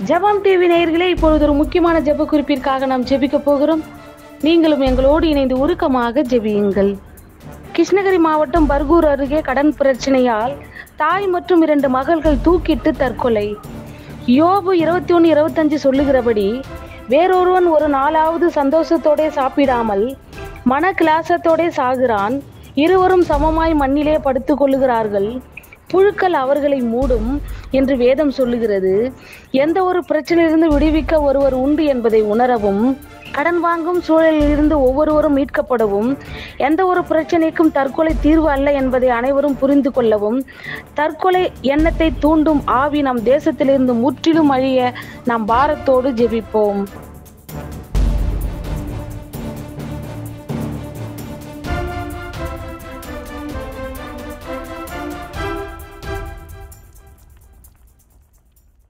ஜெபம் டிவி நேயர்களே இப்பொழுது ஒரு முக்கியமான ஜெப குறிப்பிற்காக நாம் ஜெபிக்க போகிறோம் நீங்களும் எங்களோடு இணைந்து உருக்கமாக ஜெபியுங்கள் கிருஷ்ணகிரி மாவட்டம் பர்கூர் அருகே கடன் பிரச்சனையால் தாய் மற்றும் இரண்டு மகள்கள் தூக்கிட்டு தற்கொலை யோபு இருபத்தி ஒன்று இருபத்தஞ்சு சொல்லுகிறபடி வேறொருவன் ஒரு நாளாவது சந்தோஷத்தோடே சாப்பிடாமல் மன கிளாசத்தோடே சாகிறான் இருவரும் சமமாய் மண்ணிலே படுத்துக் கொள்ளுகிறார்கள் புழுக்கள் அவர்களை மூடும் என்று வேதம் சொல்லுகிறது எந்த ஒரு பிரச்சனையிலிருந்து விடுவிக்க ஒருவர் உண்டு என்பதை உணரவும் கடன் வாங்கும் சூழலில் இருந்து ஒவ்வொருவரும் மீட்கப்படவும் எந்த ஒரு பிரச்சனைக்கும் தற்கொலை தீர்வு அல்ல என்பதை அனைவரும் புரிந்து கொள்ளவும் தற்கொலை எண்ணத்தை தூண்டும் ஆவி நம் தேசத்திலிருந்து முற்றிலும் அழிய நாம் பாரத்தோடு ஜெபிப்போம்